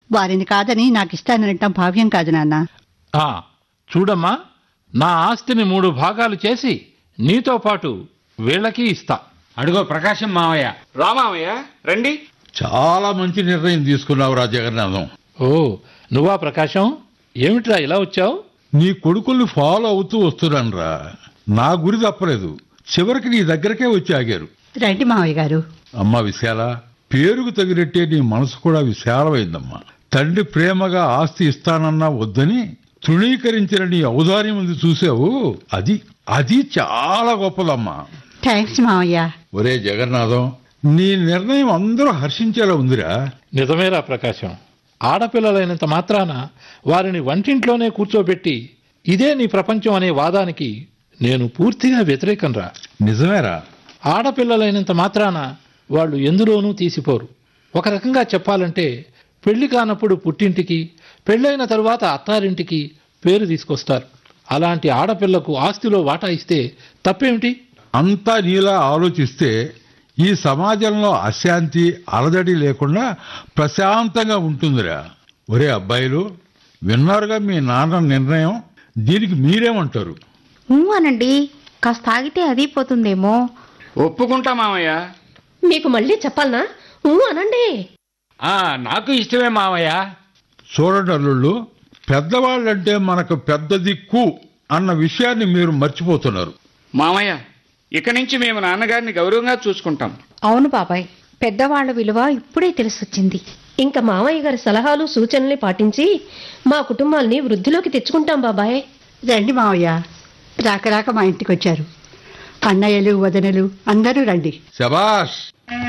వారిని కాదని నాకు ఇస్తాననటం భావ్యం కాదు నాన్న ఆ చూడమ్మా నా ఆస్తిని మూడు భాగాలు చేసి నీతో పాటు వీళ్ళకి ఇస్తా అడుగో ప్రకాశం మావయ్య రామావయ్య రండి చాలా మంచి నిర్ణయం తీసుకున్నావురా జగన్నాథం ఓ నువ్వా ప్రకాశం ఏమిట్రా ఇలా వచ్చావు నీ కొడుకుల్ని ఫాలో అవుతూ వస్తున్నానురా నా గురి తప్పలేదు చివరికి నీ దగ్గరకే వచ్చి ఆగారు రండి మావయ్య గారు అమ్మా విశాల పేరుకు తగినట్టే నీ మనసు కూడా విశాలమైందమ్మా తండ్రి ప్రేమగా ఆస్తి ఇస్తానన్నా వద్దని తృణీకరించిన నీ ఔదార్యం ఉంది చూసావు అది అది చాలా గొప్పదమ్మా థ్యాంక్స్ మావయ్య ఒరే జగన్నాథం నీ నిర్ణయం అందరూ హర్షించేలా ఉందిరా నిజమేరా ప్రకాశం ఆడపిల్లలైనంత మాత్రాన వారిని వంటింట్లోనే కూర్చోబెట్టి ఇదే నీ ప్రపంచం అనే వాదానికి నేను పూర్తిగా వ్యతిరేకంరా నిజమేరా ఆడపిల్లలైనంత మాత్రాన వాళ్ళు ఎందులోనూ తీసిపోరు ఒక రకంగా చెప్పాలంటే పెళ్లి కానప్పుడు పుట్టింటికి పెళ్ళైన తరువాత అత్తారింటికి పేరు తీసుకొస్తారు అలాంటి ఆడపిల్లకు ఆస్తిలో వాటా ఇస్తే తప్పేమిటి అంతా నీలా ఆలోచిస్తే ఈ సమాజంలో అశాంతి అలజడి లేకుండా ప్రశాంతంగా ఉంటుందిరా ఒరే అబ్బాయిలు విన్నారుగా మీ నాన్న నిర్ణయం దీనికి మీరేమంటారు ఊ అనండి కాస్త ఆగితే అది పోతుందేమో ఒప్పుకుంటా మావయ్య మీకు మళ్ళీ చెప్పాలనా ఊ అనండి ఆ నాకు ఇష్టమే మావయ్య చూడండి అల్లుళ్ళు పెద్దవాళ్ళంటే మనకు పెద్ద దిక్కు అన్న విషయాన్ని మీరు మర్చిపోతున్నారు మామయ్య ఇక నుంచి మేము నాన్నగారిని గౌరవంగా చూసుకుంటాం అవును బాబాయ్ పెద్దవాళ్ల విలువ ఇప్పుడే తెలిసొచ్చింది ఇంకా మామయ్య గారి సలహాలు సూచనల్ని పాటించి మా కుటుంబాల్ని వృద్ధిలోకి తెచ్చుకుంటాం బాబాయ్ రండి మావయ్య రాక రాక మా ఇంటికి వచ్చారు అన్నయ్యలు వదనలు అందరూ రండి శబాష్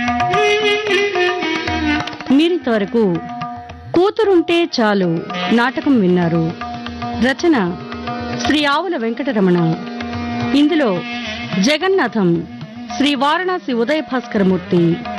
మీరింతవరకు కూతురుంటే చాలు నాటకం విన్నారు రచన శ్రీ ఆవుల వెంకటరమణ ఇందులో జగన్నాథం శ్రీ వారణాసి ఉదయ భాస్కరమూర్తి